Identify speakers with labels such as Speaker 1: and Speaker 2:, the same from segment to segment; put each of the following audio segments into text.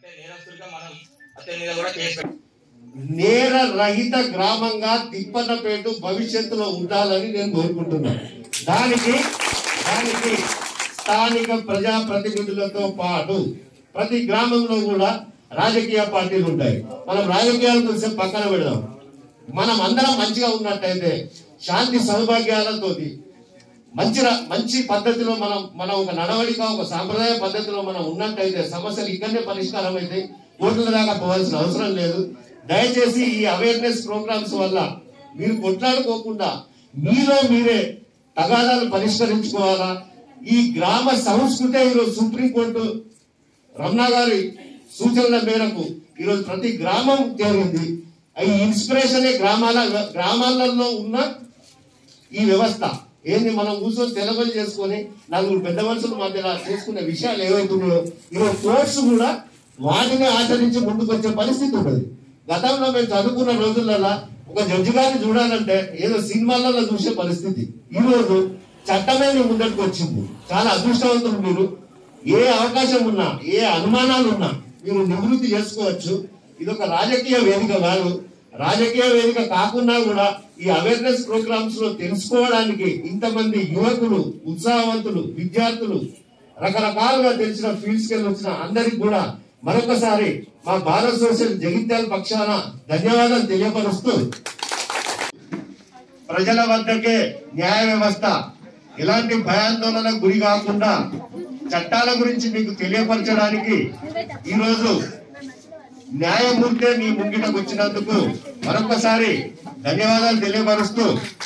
Speaker 1: అంటే నేరస్తుడిగా మనం అతని మీద కూడా కేసు పెట్టాలి.
Speaker 2: నేర రహిత గ్రామంగా తిప్పన్నపేట భవిష్యత్తులో ఉండాలని నేను కోరుకుంటున్నాను దానికి దానికి స్థానిక ప్రజా ప్రతినిధులతో పాటు ప్రతి గ్రామంలో కూడా రాజకీయ పార్టీలు ఉంటాయి మనం రాజకీయాల గురించి పక్కన పెడదాం మనం అందరం మంచిగా ఉన్నట్టయితే శాంతి సౌభాగ్యాలతోటి మంచి ర- మంచి పద్ధతిలో మనం మనం ఒక నడవడిక ఒక సాంప్రదాయ పద్ధతిలో మనం ఉన్నట్టయితే సమస్యలు ఇక్కడనే పరిష్కారం అయితే కోర్టుల దాకా పోవాల్సిన అవసరం లేదు దయచేసి ఈ అవేర్నెస్ ప్రోగ్రామ్స్ వల్ల మీరు కొట్లాడుకోకుండా మీలో మీరే తగాదాలు పరిష్కరించుకోవాలా ఈ గ్రామ సంస్కృతే ఈరోజు సుప్రీంకోర్టు రమణ గారి సూచనల మేరకు ఈరోజు ప్రతి గ్రామం జరిగింది ఈ ఇన్స్పిరేషన్ గ్రామాల గ్రామాలలో ఉన్న ఈ వ్యవస్థ ఏంది మనం కూర్చొని తెలబడి చేసుకొని నలుగురు పెద్ద మనుషుల మధ్యలో చేసుకునే విషయాలు ఏవైతున్నాయో ఈరోజు కోర్సు కూడా వాటిని ఆచరించి ముందుకు వచ్చే పరిస్థితి ఉన్నది గతంలో మేము చదువుకున్న రోజులలో ఒక జడ్జి గారిని చూడాలంటే ఏదో సినిమాలలో చూసే పరిస్థితి ఈ రోజు చట్టమే మీ ముందటికి వచ్చింది చాలా అదృష్టవంతులు మీరు ఏ అవకాశం ఉన్నా ఏ అనుమానాలు ఉన్నా మీరు నివృత్తి చేసుకోవచ్చు ఇది ఒక రాజకీయ వేదిక కాదు రాజకీయ వేదిక కాకుండా కూడా ఈ అవేర్నెస్ ప్రోగ్రామ్స్ లో తెలుసుకోవడానికి ఇంతమంది యువకులు ఉత్సాహవంతులు విద్యార్థులు రకరకాలుగా తెలిసిన ఫీల్డ్స్కి వెళ్ళి వచ్చిన అందరికి కూడా మరొకసారి మా భారత్ సోషల్ జగిత్యాల పక్షాన ధన్యవాదాలు తెలియపరుస్తూ ప్రజల వద్దకే న్యాయ వ్యవస్థ ఎలాంటి భయాందోళనకు గురి కాకుండా చట్టాల గురించి మీకు తెలియపరచడానికి ఈరోజు న్యాయమూర్తే మీ ముంగిటకు వచ్చినందుకు మరొకసారి ధన్యవాదాలు తెలియపరుస్తూ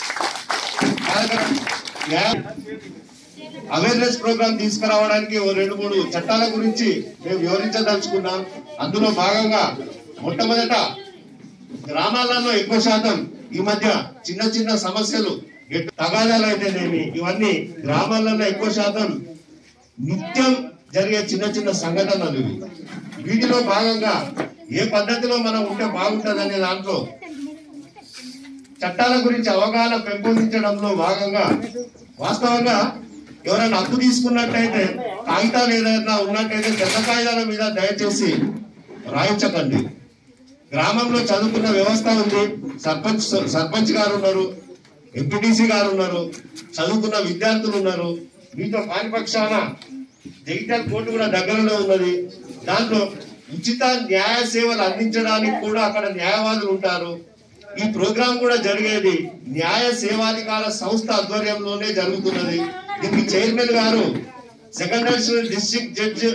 Speaker 2: అవేర్నెస్ ప్రోగ్రామ్ తీసుకురావడానికి ఓ రెండు మూడు చట్టాల గురించి మేము వివరించదలుచుకున్నాం అందులో భాగంగా మొట్టమొదట గ్రామాలలో ఎక్కువ శాతం ఈ మధ్య చిన్న చిన్న సమస్యలు ఎటు తగాదాలు అయితేనేమి ఇవన్నీ గ్రామాలలో ఎక్కువ శాతం నిత్యం జరిగే చిన్న చిన్న సంఘటనలు ఇవి వీటిలో భాగంగా ఏ పద్ధతిలో మనం ఉంటే బాగుంటుంది అనే దాంట్లో చట్టాల గురించి అవగాహన పెంపొందించడంలో భాగంగా వాస్తవంగా ఎవరైనా అప్పు తీసుకున్నట్టయితే కాగితాలు ఏదైనా ఉన్నట్టయితే తెల్ల కాగితాల మీద దయచేసి రాయించకండి గ్రామంలో చదువుకున్న వ్యవస్థ ఉంది సర్పంచ్ సర్పంచ్ గారు ఉన్నారు ఎంపీటీసీ గారు ఉన్నారు చదువుకున్న విద్యార్థులు ఉన్నారు మీతో పానిపక్షాన జగిత్యాల కోర్టు కూడా దగ్గరలో ఉన్నది దాంట్లో ఉచిత న్యాయ సేవలు అందించడానికి కూడా అక్కడ న్యాయవాదులు ఉంటారు ఈ ప్రోగ్రాం కూడా జరిగేది న్యాయ సేవాధికార సంస్థ ఆధ్వర్యంలోనే జరుగుతున్నది దీనికి chairman garu second additional district judge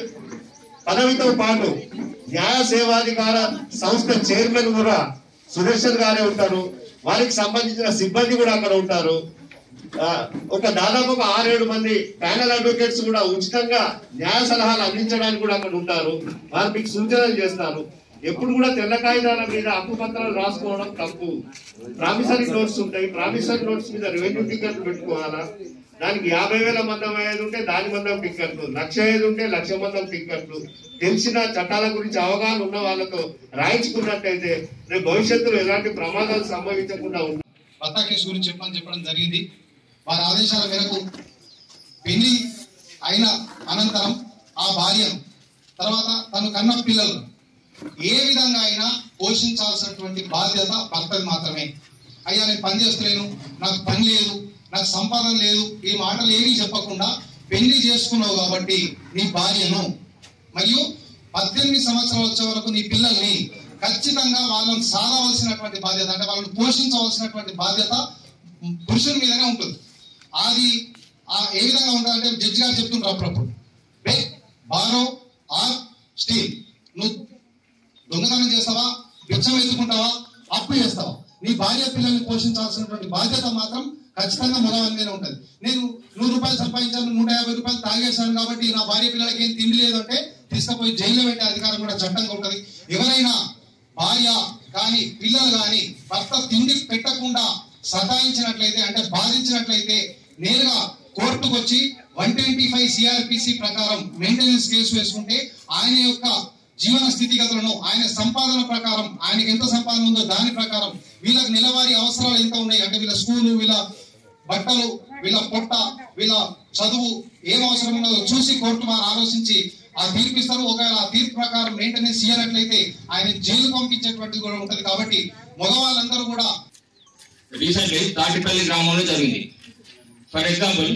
Speaker 2: పదవితో పాటు న్యాయ సేవాధికార సంస్థ చైర్మన్ కూడా సుదర్శన్ గారే ఉంటారు వారికి సంబంధించిన సిబ్బంది కూడా అక్కడ ఉంటారు ఆ, ఒక దాదాపు ఒక ఆరేడు మంది ప్యానల్ అడ్వకేట్స్ కూడా ఉచితంగా న్యాయ సలహాలు అందించడానికి కూడా అక్కడ ఉంటారు వారు మీకు సూచనలు చేస్తారు ఎప్పుడు కూడా తెల్ల కాగితాల మీద హక్కు పత్రాలు రాసుకోవడం తప్పు ప్రామిసరీ నోట్స్ ఉంటాయి ప్రామిసరీ నోట్స్ మీద రెవెన్యూ టికెట్లు పెట్టుకోవాలా దానికి యాభై వేల మందం అయ్యేది ఉంటే దాని మందం టిక్కెట్లు లక్ష అయ్యేది ఉంటే లక్ష మందం టిక్కెట్లు తెలిసిన చట్టాల గురించి అవగాహన ఉన్న వాళ్ళతో రాయించుకున్నట్టయితే రేపు భవిష్యత్తులో ఎలాంటి ప్రమాదాలు సంభవించకుండా ఉంటాయి
Speaker 3: భర్త కేసు గురించి చెప్పమని చెప్పడం జరిగింది వారి ఆదేశాల మేరకు పెళ్లి అయిన అనంతరం ఆ భార్యను తర్వాత తను కన్న పిల్లలను ఏ విధంగా అయినా పోషించాల్సినటువంటి బాధ్యత భర్తది మాత్రమే అయ్యా నేను పని చేస్తలేను నాకు పని లేదు నాకు సంపాదన లేదు ఈ మాటలు ఏమీ చెప్పకుండా పెళ్లి చేసుకున్నావు కాబట్టి నీ భార్యను మరియు పద్దెనిమిది సంవత్సరాలు వచ్చే వరకు నీ పిల్లల్ని ఖచ్చితంగా వాళ్ళని సాధవలసినటువంటి బాధ్యత అంటే వాళ్ళని పోషించవలసినటువంటి బాధ్యత పురుషుని మీదనే ఉంటుంది అది ఆ ఏ విధంగా ఉంటుందంటే జడ్జి గారు చెప్తుంటారు అప్పుడప్పుడు బే బారో ఆర్ స్టీల్ నువ్వు దొంగతనం చేస్తావా బిచ్చం ఎత్తుకుంటావా అప్పు చేస్తావా నీ భార్య పిల్లల్ని పోషించాల్సినటువంటి బాధ్యత మాత్రం ఖచ్చితంగా మొదలవని మీద ఉంటుంది నేను నూరు రూపాయలు సంపాదించాను నూట యాభై రూపాయలు తాగేశాను కాబట్టి నా భార్య పిల్లలకి ఏం తిండి లేదు అంటే తీసుకుపోయి జైల్లో పెట్టే అధికారం కూడా చట్టంగా ఉంటుంది ఎవరైనా భార్య కానీ పిల్లలు కానీ భర్త తిండి పెట్టకుండా సతాయించినట్లయితే అంటే బాధించినట్లయితే నేరుగా కోర్టుకు వచ్చి వన్ ట్వంటీ ఫైవ్ సిఆర్పిసి ప్రకారం మెయింటెనెన్స్ కేసు వేసుకుంటే ఆయన యొక్క జీవన స్థితిగతులను ఆయన సంపాదన ప్రకారం ఆయనకి ఎంత సంపాదన ఉందో దాని ప్రకారం వీళ్ళకి నెలవారీ అవసరాలు ఎంత ఉన్నాయి అంటే వీళ్ళ స్కూలు వీళ్ళ బట్టలు వీళ్ళ పొట్ట వీళ్ళ చదువు ఏం అవసరం ఉన్నదో చూసి కోర్టు వారు ఆలోచించి ఆ తీర్పు ఇస్తారు ఒకవేళ ఆ తీర్పు ప్రకారం మెయింటెనెన్స్ చేయనట్లయితే ఆయన జైలు పంపించేటువంటిది కూడా ఉంటది కాబట్టి మగవాళ్ళందరూ కూడా
Speaker 1: రీసెంట్లీ తాటిపల్లి గ్రామంలో జరిగింది ఫర్ ఎగ్జాంపుల్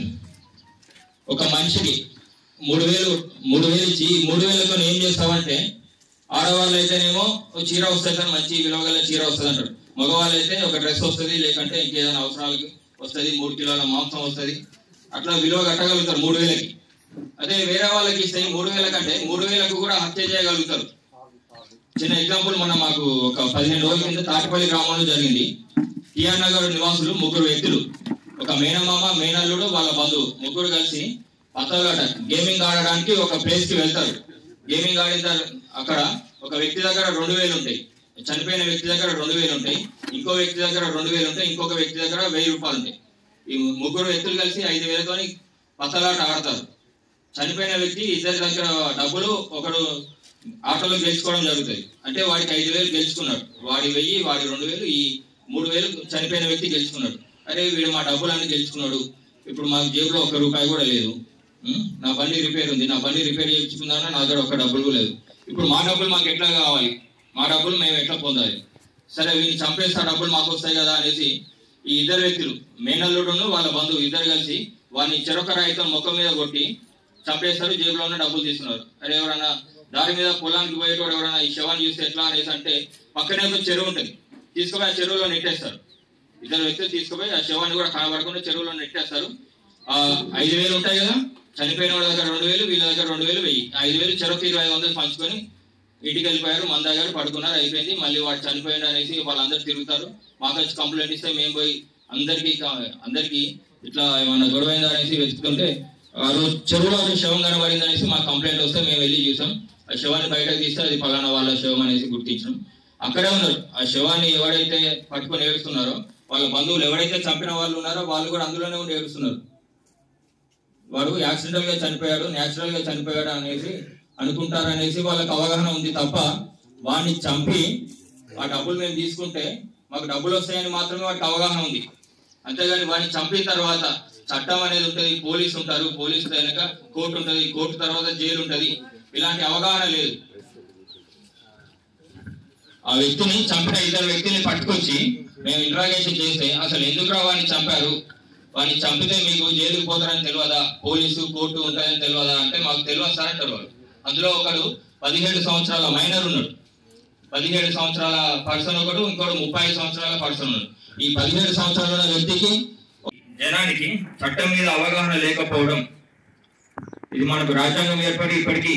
Speaker 1: ఒక మనిషికి మూడు వేలు మూడు వేలు ఇచ్చి ఈ మూడు వేలతో ఏం చేస్తామంటే ఆడవాళ్ళు అయితేనేమో ఒక చీర వస్తుంది సార్ మంచి విలువగల చీర వస్తుంది అంటారు మగవాళ్ళు అయితే ఒక డ్రెస్ వస్తుంది లేకంటే ఇంకేదైనా అవసరాలకు వస్తుంది మూడు కిలోల మాంసం వస్తుంది అట్లా విలువ కట్టగలుగుతారు మూడు వేలకి అదే వేరే వాళ్ళకి ఇస్తే మూడు వేల కంటే మూడు వేలకు కూడా హత్య చేయగలుగుతారు చిన్న ఎగ్జాంపుల్ మొన్న మాకు ఒక పదిహేను రోజుల కింద తాటిపల్లి గ్రామంలో జరిగింది టిఆర్ నగర్ నివాసులు ముగ్గురు వ్యక్తులు ఒక మేనమామ మేనల్లుడు వాళ్ళ బంధువు ముగ్గురు కలిసి పత్తలాట గేమింగ్ ఆడడానికి ఒక ప్లేస్ కి వెళ్తారు గేమింగ్ ఆడిన తర్వా- అక్కడ ఒక వ్యక్తి దగ్గర రెండు వేలు ఉంటాయి చనిపోయిన వ్యక్తి దగ్గర రెండు వేలు ఉంటాయి ఇంకో వ్యక్తి దగ్గర రెండు వేలు ఉంటాయి ఇంకొక వ్యక్తి దగ్గర వెయ్యి రూపాయలు ఉంటాయి ఈ ముగ్గురు వ్యక్తులు కలిసి ఐదు వేలతోని పత్తలాట ఆడతారు చనిపోయిన వ్యక్తి ఇద్దరి దగ్గర డబ్బులు ఒకడు ఆటోలో గెలుచుకోవడం జరుగుతుంది అంటే వాడికి ఐదు వేలు గెలుచుకున్నాడు వాడి వెయ్యి వాడి రెండు వేలు ఈ మూడు వేలు చనిపోయిన వ్యక్తి గెలుచుకున్నాడు అరే వీడు మా డబ్బులన్నీ గెలుచుకున్నాడు ఇప్పుడు మాకు జేబులో ఒక రూపాయి కూడా లేదు ఉం? నా బండి రిపేర్ ఉంది నా బండి రిపేర్ చేయించుకుందామన్నా నా దగ్గర ఒక డబ్బులు కూడా లేదు ఇప్పుడు మా డబ్బులు మాకు ఎట్లా కావాలి మా డబ్బులు మేము ఎట్లా పొందాలి సరే వీడిని చంపేస్తే ఆ డబ్బులు మాకు వస్తాయి కదా అనేసి ఈ ఇద్దరు వ్యక్తులు మేనల్లుడును వాళ్ళ బంధువు ఇద్దరు కలిసి వాడిని చెరొక రాయితో ముఖం మీద కొట్టి చంపేస్తారు జేబులో ఉన్న డబ్బులు తీసుకున్నారు అరే ఎవరన్నా దారి మీద పొలానికి పోయేటోడు ఎవరైనా ఈ శవాన్ని చూస్తే ఎట్లా అనేసి అంటే పక్కనే ఒక చెరువు ఉంటుంది తీసుకుపోయి ఆ చెరువులో నెట్టేస్తారు ఇద్దరు వ్యక్తులు తీసుకుపోయి ఆ శవాన్ని కూడా కనబడకుండా చెరువులో నెట్టేస్తారు ఆ ఐదు వేలు ఉంటాయి కదా చనిపోయిన వాళ్ళ దగ్గర రెండు వేలు వీళ్ళ దగ్గర రెండు వేలు వెయ్యి ఆ ఐదు వేలు చెరకు ఇరవై ఐదు వందలు పంచుకొని ఇంటికి వెళ్ళిపోయారు మన దగ్గర పడుకున్నారు అయిపోయింది మళ్ళీ వాడు చనిపోయాడు అనేసి వాళ్ళందరూ తిరుగుతారు మాకు వచ్చి కంప్లైంట్ ఇస్తే మేము పోయి అందరికి అందరికి ఇట్లా ఏమన్నా గొడవ అయిందా అనేసి వెతుకుతుంటే ఆ రోజు చెరువులో ఒక శవం కనబడింది అనేసి మాకు కంప్లైంట్ వస్తే మేము వెళ్ళి చూసాం ఆ శవాన్ని బయటకు తీస్తే అది పలానా వాళ్ళ శవం అనేసి గుర్తించాం అక్కడే ఉన్నారు ఆ శవాన్ని ఎవరైతే పట్టుకొని ఏడుస్తున్నారో వాళ్ళ బంధువులు ఎవరైతే చంపిన వాళ్ళు ఉన్నారో వాళ్ళు కూడా అందులోనే ఉండి ఏడుస్తున్నారు వాడు యాక్సిడెంటల్ గా చనిపోయాడు న్యాచురల్ గా చనిపోయాడు అనేసి అనుకుంటారు అనేసి వాళ్ళకి అవగాహన ఉంది తప్ప వాడిని చంపి ఆ డబ్బులు మేము తీసుకుంటే మాకు డబ్బులు వస్తాయని మాత్రమే వాడికి అవగాహన ఉంది అంతేగాని వాడిని చంపిన తర్వాత చట్టం అనేది ఉంటుంది పోలీసు ఉంటారు పోలీసు వెనక కోర్టు ఉంటుంది కోర్టు తర్వాత జైలు ఉంటది ఇలాంటి అవగాహన లేదు ఆ వ్యక్తిని చంపిన ఇద్దరు వ్యక్తిని పట్టుకొచ్చి మేము ఇంట్రాగేషన్ చేస్తే అసలు ఎందుకు వాడిని చంపారు వాడిని చంపితే మీకు జైలుకు పోతారని తెలియదా పోలీసు కోర్టు ఉంటాయని తెలియదా అంటే మాకు తెలియదు సార్ అంటారు వాళ్ళు అందులో ఒకడు పదిహేడు సంవత్సరాల మైనర్ ఉన్నాడు పదిహేడు సంవత్సరాల పర్సన్ ఒకడు ఇంకోటి ముప్పై ఐదు సంవత్సరాల పర్సన్ ఉన్నాడు ఈ పదిహేడు సంవత్సరాల ఉన్న వ్యక్తికి జనానికి చట్టం మీద అవగాహన లేకపోవడం ఇది మనకు రాజ్యాంగం ఏర్పడి ఇప్పటికీ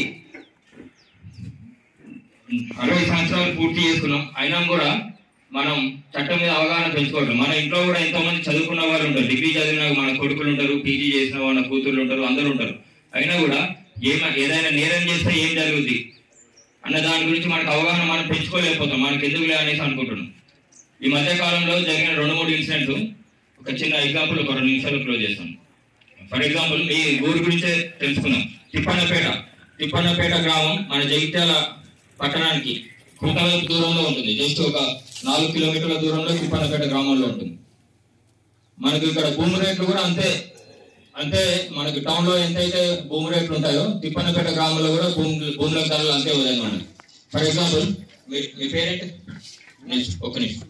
Speaker 1: అరవై సంవత్సరాలు పూర్తి చేసుకున్నాం అయినా కూడా మనం చట్టం మీద అవగాహన పెంచుకోవట్లేదు మన ఇంట్లో కూడా ఎంతో మంది చదువుకున్న వాళ్ళు ఉంటారు డిగ్రీ చదివిన మన కొడుకులు ఉంటారు పీజీ చేసిన వాళ్ళ కూతుర్లు ఉంటారు అందరూ ఉంటారు అయినా కూడా ఏమ ఏదైనా నేరం చేస్తే ఏం జరుగుద్ది అన్న దాని గురించి మనకు అవగాహన మనం పెంచుకోలేకపోతాం మనకి ఎందుకులే అనేసి అనుకుంటున్నాం ఈ మధ్య కాలంలో జరిగిన రెండు మూడు ఇన్సిడెంట్స్ ఒక చిన్న ఎగ్జాంపుల్ ఒక రెండు నిమిషాలు క్లోజ్ చేస్తాం ఫర్ ఎగ్జాంపుల్ మీ ఊరు గురించే తెలుసుకుందాం తిప్పన్నపేట తిప్పన్నపేట గ్రామం మన జగిత్యాల పట్టణానికి కూటవైపు దూరంలో ఉంటుంది జస్ట్ ఒక నాలుగు కిలోమీటర్ల దూరంలో తిప్పన్నపేట గ్రామంలో ఉంటుంది మనకి ఇక్కడ భూమి రేట్లు కూడా అంతే అంటే మనకి టౌన్ లో ఎంతైతే భూమి రేట్లు ఉంటాయో తిప్పన్నపేట గ్రామంలో కూడా భూమి భూముల ధరలు అంతే విధంగా ఉన్నాయి ఫర్ ఎగ్జాంపుల్ మీ మీ పేరెంట్ నెక్స్ట్ ఒక నిమిషం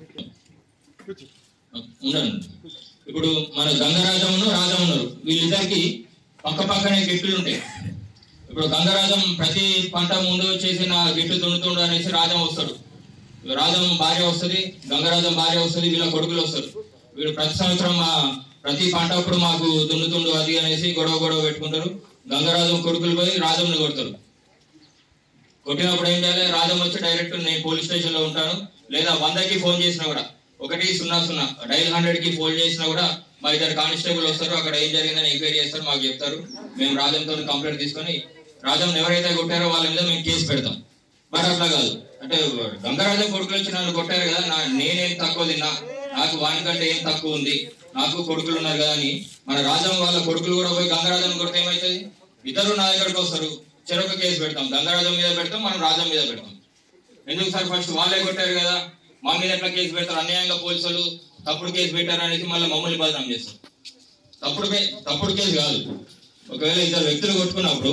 Speaker 1: ఉండండి ఇప్పుడు మన గంగరాజమును రాజం ఉన్నారు వీళ్ళిద్దరికి పక్క పక్కనే గిట్లు ఉంటాయి ఇప్పుడు గంగరాజం ప్రతి పంట ముందు వచ్చేసి నా గిట్లు దున్నుతుండు అనేసి రాజం వస్తాడు రాజం భార్య వస్తుంది గంగరాజం భార్య వస్తుంది వీళ్ళ కొడుకులు వస్తారు వీడు ప్రతి సంవత్సరం మా ప్రతి పంట అప్పుడు మాకు దున్నుతుండు అది అనేసి గొడవ గొడవ పెట్టుకుంటారు గంగరాజం కొడుకులు పోయి రాజంని కొడతారు కొట్టినప్పుడు ఏం చేయాలి రాజం వచ్చి డైరెక్ట్ నేను పోలీస్ స్టేషన్ లో ఉంటాను లేదా వందకి ఫోన్ చేసినా కూడా ఒకటి సున్నా సున్నా డైల్ హండ్రెడ్ కి ఫోన్ చేసినా కూడా మా ఇద్దరు కానిస్టేబుల్ వస్తారు అక్కడ ఏం జరిగిందని ఎంక్వైరీ చేస్తారు మాకు చెప్తారు మేము రాజంతో కంప్లైంట్ తీసుకొని రాజం ఎవరైతే కొట్టారో వాళ్ళ మీద మేము కేసు పెడతాం బట్ అట్లా కాదు అంటే గంగరాజం కొడుకులు వచ్చి నన్ను కొట్టారు కదా నా నేనేం తక్కువ తిన్నా నాకు వానికంటే ఏం తక్కువ ఉంది నాకు కొడుకులు ఉన్నారు కదా అని మన రాజం వాళ్ళ కొడుకులు కూడా పోయి గంగరాజం కొడితే ఏమవుతుంది ఇద్దరు నా దగ్గరకు వస్తారు చెరొక కేసు పెడతాం గంగరాజం మీద పెడతాం మనం రాజం మీద పెడతాం ఎందుకు సార్ ఫస్ట్ వాళ్ళే కొట్టారు కదా మా మీద ఎట్లా కేసు పెడతారు అన్యాయంగా పోలీసులు తప్పుడు కేసు పెట్టారు అనేసి మళ్ళీ మమ్మల్ని బదనాం చేస్తారు తప్పుడు కే- తప్పుడు కేసు కాదు ఒకవేళ ఇద్దరు వ్యక్తులు కొట్టుకున్నప్పుడు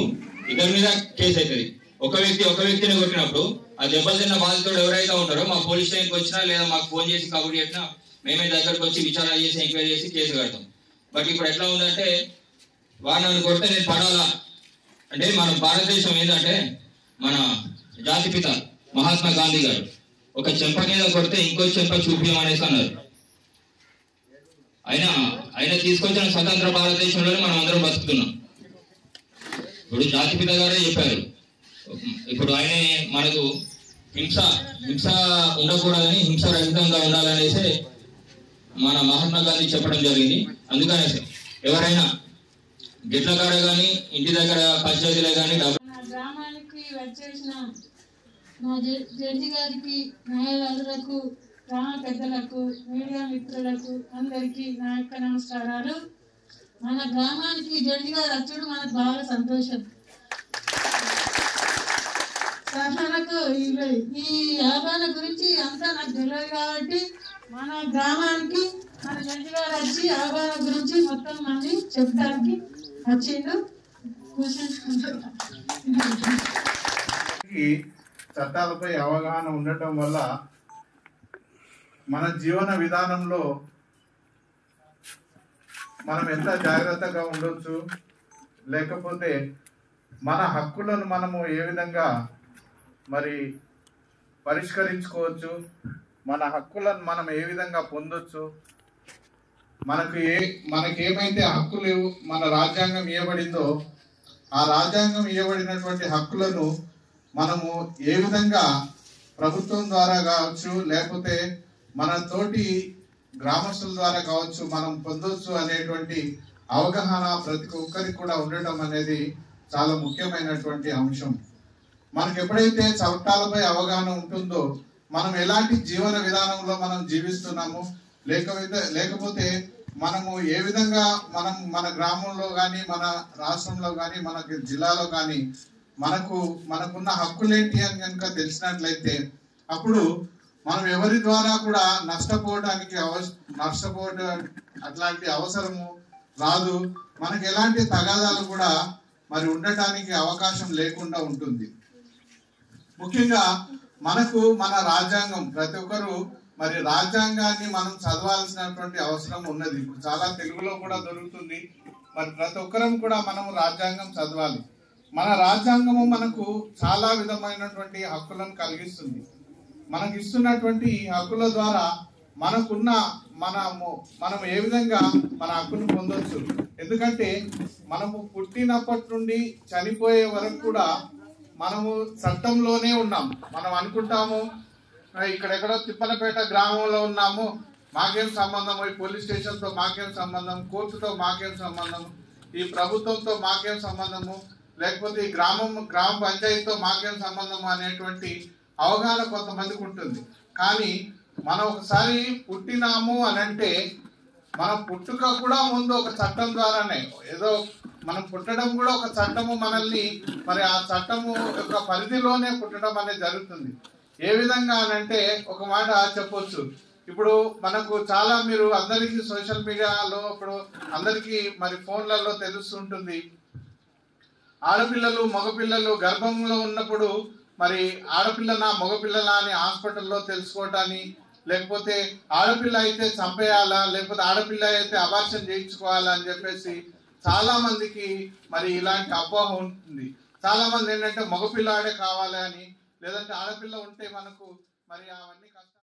Speaker 1: ఇద్దరి మీద కేసు అవుతుంది ఒక వ్యక్తి ఒక వ్యక్తిని కొట్టినప్పుడు ఆ దెబ్బలు తిన్న బాధితుడు ఎవరైతే ఉంటారో మా పోలీస్ స్టేషన్కి వచ్చినా లేదా మాకు ఫోన్ చేసి కబుర్ చేసినా మేమే దగ్గరకు వచ్చి విచారణ చేసి ఎంక్వైరీ చేసి కేసు కడతాం బట్ ఇప్పుడు ఎట్లా ఉందంటే వాడు నన్ను కొడితే నేను పడాలా అంటే మన భారతదేశం ఏంటంటే మన జాతిపిత మహాత్మా గాంధీ గారు ఒక చెంప మీద కొడితే ఇంకో చెంప చూపించమనేసి అన్నారు అయినా ఆయన తీసుకొచ్చిన స్వతంత్ర భారతదేశంలోనే మనం అందరం బతుకుతున్నాం ఇప్పుడు జాతిపిత గారే చెప్పారు ఇప్పుడు ఆయనే మనకు హింస హింస ఉండకూడదని హింస రహితంగా ఉండాలనేసి మన మహాత్మా గాంధీ చెప్పడం జరిగింది అందుకనే ఎవరైనా గిట్ల కాడ కానీ ఇంటి దగ్గర పంచాయతీలో కానీ డబ్బు
Speaker 4: నా గ్రామానికి వచ్చేసిన మా జ- జడ్జి గారికి న్యాయవాదులకు గ్రామ పెద్దలకు మీడియా మిత్రులకు అందరికీ నా యొక్క నమస్కారాలు మన గ్రామానికి జడ్జి గారు వచ్చుడు మనకు బాగా సంతోషం సార్ మనకు ఈ- ఈ ఆహ్వాన గురించి అంతా నాకు తెలియదు కాబట్టి మన గ్రామానికి మన జడ్జి గారు వచ్చి ఆహ్వాన గురించి మొత్తం మంది చెప్పడానికి వచ్చిండు కూర్చుంటున్నారు
Speaker 5: ఈ చట్టాలపై అవగాహన ఉండటం వల్ల మన జీవన విధానంలో మనం ఎంత జాగ్రత్తగా ఉండొచ్చు లేకపోతే మన హక్కులను మనము ఏ విధంగా మరి పరిష్కరించుకోవచ్చు మన హక్కులను మనం ఏ విధంగా పొందొచ్చు మనకు ఏ మనకి ఏమైతే హక్కులు మన రాజ్యాంగం ఇవ్వబడిందో ఆ రాజ్యాంగం ఇవ్వబడినటువంటి హక్కులను మనము ఏ విధంగా ప్రభుత్వం ద్వారా కావచ్చు లేకపోతే మన తోటి గ్రామస్తుల ద్వారా కావచ్చు మనం పొందొచ్చు అనేటువంటి అవగాహన ప్రతి ఒక్కరికి కూడా ఉండటం అనేది చాలా ముఖ్యమైనటువంటి అంశం మనకు ఎప్పుడైతే చట్టాలపై అవగాహన ఉంటుందో మనం ఎలాంటి జీవన విధానంలో మనం జీవిస్తున్నాము లేకపోతే లేకపోతే మనము ఏ విధంగా మనం మన గ్రామంలో కానీ మన రాష్ట్రంలో కానీ మన జిల్లాలో కానీ మనకు మనకున్న హక్కులేంటి అని కనుక తెలిసినట్లయితే అప్పుడు మనం ఎవరి ద్వారా కూడా నష్టపోవడానికి అవ నష్టపోవడం అట్లాంటి అవసరము రాదు మనకి ఎలాంటి తగాదాలు కూడా మరి ఉండటానికి అవకాశం లేకుండా ఉంటుంది ముఖ్యంగా మనకు మన రాజ్యాంగం ప్రతి ఒక్కరు మరి రాజ్యాంగాన్ని మనం చదవాల్సినటువంటి అవసరం ఉన్నది ఇప్పుడు చాలా తెలుగులో కూడా దొరుకుతుంది మరి ప్రతి ఒక్కరం కూడా మనం రాజ్యాంగం చదవాలి మన రాజ్యాంగము మనకు చాలా విధమైనటువంటి హక్కులను కలిగిస్తుంది మనకు ఇస్తున్నటువంటి ఈ హక్కుల ద్వారా మనకున్న మనము మనం ఏ విధంగా మన హక్కును పొందొచ్చు ఎందుకంటే మనము పుట్టినప్పటి నుండి చనిపోయే వరకు కూడా మనము చట్టంలోనే ఉన్నాం మనం అనుకుంటాము "ఆ, ఇక్కడెక్కడో తిప్పలపేట గ్రామంలో ఉన్నాము మాకేం సంబంధం ఈ పోలీస్ స్టేషన్తో మాకేం సంబంధం కోర్టుతో మాకేం సంబంధం ఈ ప్రభుత్వంతో మాకేం సంబంధము లేకపోతే ఈ గ్రామం గ్రామ పంచాయతీతో మాకేం సంబంధం అనేటువంటి అవగాహన కొంతమందికి ఉంటుంది కానీ మనం ఒకసారి పుట్టినాము అని అంటే మన పుట్టుక కూడా ముందు ఒక చట్టం ద్వారానే ఏదో మనం పుట్టడం కూడా ఒక చట్టము మనల్ని మరి ఆ చట్టము యొక్క పరిధిలోనే పుట్టడం అనేది జరుగుతుంది ఏ విధంగా అని అంటే ఒక మాట చెప్పొచ్చు ఇప్పుడు మనకు చాలా మీరు అందరికీ సోషల్ మీడియాలో ఇప్పుడు అందరికీ మరి ఫోన్లలో తెలుస్తుంటుంది ఆడపిల్లలు మగపిల్లలు గర్భంలో ఉన్నప్పుడు మరి ఆడపిల్లనా మగపిల్లనా అని హాస్పిటల్లో తెలుసుకోవటాన్ని లేకపోతే ఆడపిల్ల అయితే చంపేయాలా లేకపోతే ఆడపిల్ల అయితే అబార్షన్ చేయించుకోవాలా అని చెప్పేసి చాలా మందికి మరి ఇలాంటి అపోహ ఉంటుంది చాలా మంది ఏంటంటే మగపిల్లాడే కావాలి అని లేదంటే ఆడపిల్ల ఉంటే మనకు మరి అవన్నీ కష్టం